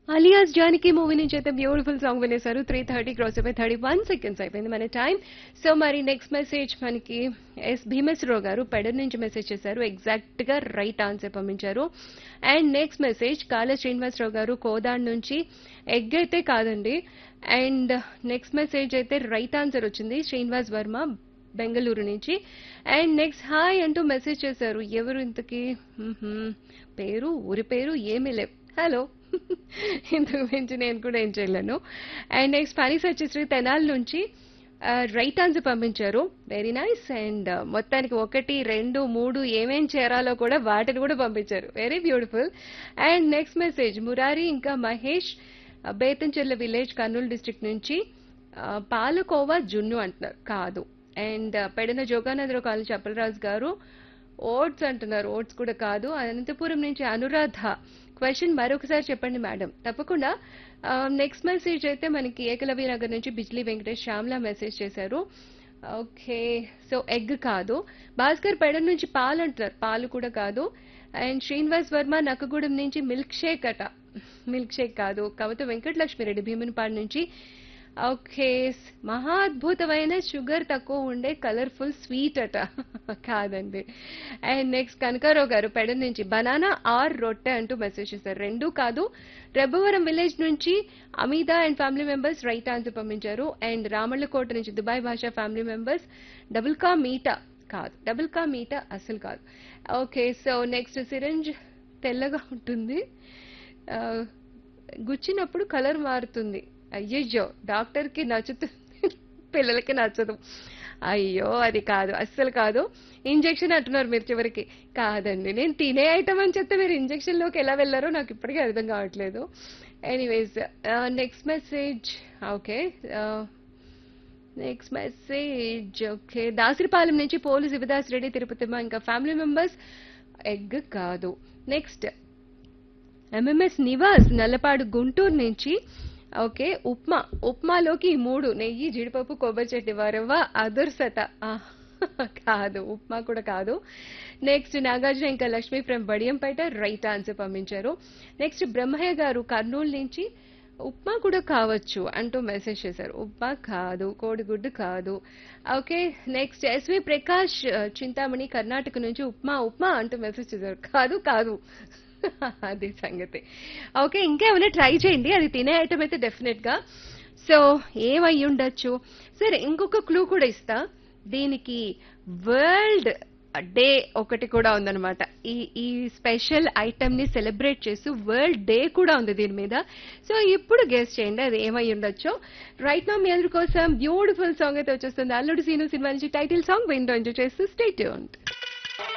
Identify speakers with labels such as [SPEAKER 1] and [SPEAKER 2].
[SPEAKER 1] Alias Janaki movie నుంచి అయితే beautiful song వినేశారు త్రీ థర్టీ క్రాస్ అయిపోయి థర్టీ వన్ సెకండ్స్ అయిపోయింది మన టైం సో మరి నెక్స్ట్ మెసేజ్ మనకి ఎస్ భీమేశ్వరరావు గారు పెడర్ నుంచి మెసేజ్ చేశారు ఎగ్జాక్ట్ గా రైట్ ఆన్సర్ పంపించారు అండ్ నెక్స్ట్ మెసేజ్ కాళ శ్రీనివాసరావు గారు కోదాడ్ నుంచి ఎగ్ అయితే కాదండి అండ్ నెక్స్ట్ మెసేజ్ అయితే రైట్ ఆన్సర్ వచ్చింది శ్రీనివాస్ వర్మ బెంగళూరు నుంచి అండ్ నెక్స్ట్ హాయ్ అంటూ మెసేజ్ చేశారు ఎవరు ఇంతకీ మ్మ్హ్మ్. పేరు ఊరి పేరు ఏమీ లేవు హలో ఇంతకు మించి నేను కూడా ఏం చేయలేను అండ్ నెక్స్ట్ పని సచ్చిశ్రీ తెనాల్ నుంచి రైట్ ఆన్సర్ పంపించారు వెరీ నైస్ అండ్ మొత్తానికి ఒకటి రెండు మూడు ఏమేం చేరాలో కూడా వాటిని కూడా పంపించారు very beautiful and next message Murari ఇంకా మహేష్ ఆ, బేతంచెర్ల విలేజ్ కర్నూలు డిస్ట్రిక్ట్ నుంచి ఆ, పాలకోవా జున్ను అంటున్నారు కాదు and Pedana Jogganandarao college Appalaraju garu oats అంటున్నారు ఓట్స్ కూడా కాదు అనంతపురం నుంచి అనురాధ క్వశ్చన్ మరొకసారి చెప్పండి మేడం తప్పకుండా నెక్స్ట్ మెసేజ్ అయితే మనకి ఏకలవ్య నగర్ నుంచి బిజ్లీ వెంకటేష్ శ్యామ్లా మెసేజ్ చేశారు ఓకే సో ఎగ్ కాదు భాస్కర్ పెడన్ నుంచి పాలు అంటున్నారు పాలు కూడా కాదు అండ్ శ్రీనివాస్ వర్మ నక్కగూడెం నుంచి మిల్క్ షేక్ అట మిల్క్ షేక్ కాదు కాకపోతే వెంకటలక్ష్మిరెడ్డి భీమునిపాడు నుంచి ఓకే మహా అద్భుతమైన షుగర్ తక్కువ ఉండే కలర్ఫుల్ స్వీట్ అట కాదండి అండ్ నెక్స్ట్ కనకారావు గారు పెడ నుంచి బనానా ఆర్ రొట్టె అంటూ మెసేజ్ చేశారు రెండు కాదు రెబ్బవరం విలేజ్ నుంచి Amitha and family members right answer పంపించారు అండ్ రామళ్ళకోట నుంచి దుబాయ్ భాషా ఫ్యామిలీ మెంబర్స్ డబుల్ కా మీటా కాదు డబుల్ కా మీటా అసలు కాదు ఓకే సో నెక్స్ట్ సిరంజ్ తెల్లగా ఉంటుంది ఆ, గుచ్చినప్పుడు కలర్ మారుతుంది అయ్యయ్యో డాక్టర్ కి నచ్చుతుంది పిల్లలకి నచ్చదు అయ్యో అది కాదు అస్సలు కాదు ఇంజెక్షన్ అంటున్నారు మీరు చివరికి కాదండి నేను తినే ఐటమ్ అని చెప్తే మీరు ఇంజెక్షన్ లోకి ఎలా వెళ్ళారో నాకు ఇప్పటికీ అర్థం కావట్లేదు anyways next message okay next message okay Dasaripalem నుంచి పోలు శివదాస్ రెడ్డి తిరుపతిమ్మ ఇంకా ఫ్యామిలీ మెంబర్స్ ఎగ్ కాదు నెక్స్ట్ ఎంఎంఎస్ నివాస్ నల్లపాడు గుంటూరు నుంచి ఓకే ఉప్మా ఉప్మాలోకి ఈ మూడు నెయ్యి జీడిపప్పు కొబ్బరి చట్నీ వారవ్వ అదుర్సట ఆ, కాదు ఉప్మా కూడా కాదు నెక్స్ట్ నాగార్జున ఇంకా Lakshmi from Badiyampeta right answer పంపించారు నెక్స్ట్ బ్రహ్మయ్య గారు కర్నూలు నుంచి ఉప్మా కూడా కావచ్చు అంటూ మెసేజ్ చేశారు ఉప్మా కాదు కోడిగుడ్డు కాదు ఓకే నెక్స్ట్ ఎస్వి ప్రకాష్ ఆ, చింతామణి కర్ణాటక నుంచి ఉప్మా ఉప్మా అంటూ మెసేజ్ చేశారు కాదు కాదు అది సంగతి ఓకే ఇంకేమైనా ట్రై చేయండి అది తినే ఐటమ్ అయితే డెఫినెట్ గా సో ఏమై ఉండొచ్చు సరే ఇంకొక క్లూ కూడా ఇస్తా దీనికి వరల్డ్ డే ఒకటి కూడా ఉందన్నమాట ఈ ఈ స్పెషల్ ఐటమ్ ని సెలబ్రేట్ చేస్తూ వరల్డ్ డే కూడా ఉంది దీని మీద సో ఇప్పుడు గెస్ట్ చేయండి అది ఏమై ఉండొచ్చు రైట్ నా మీ అందరి కోసం బ్యూటిఫుల్ సాంగ్ అయితే వచ్చేస్తుంది అల్లుడు సీను సినిమా నుంచి టైటిల్ సాంగ్ విండో ఎంజాయ్ చేస్తూ స్టేట్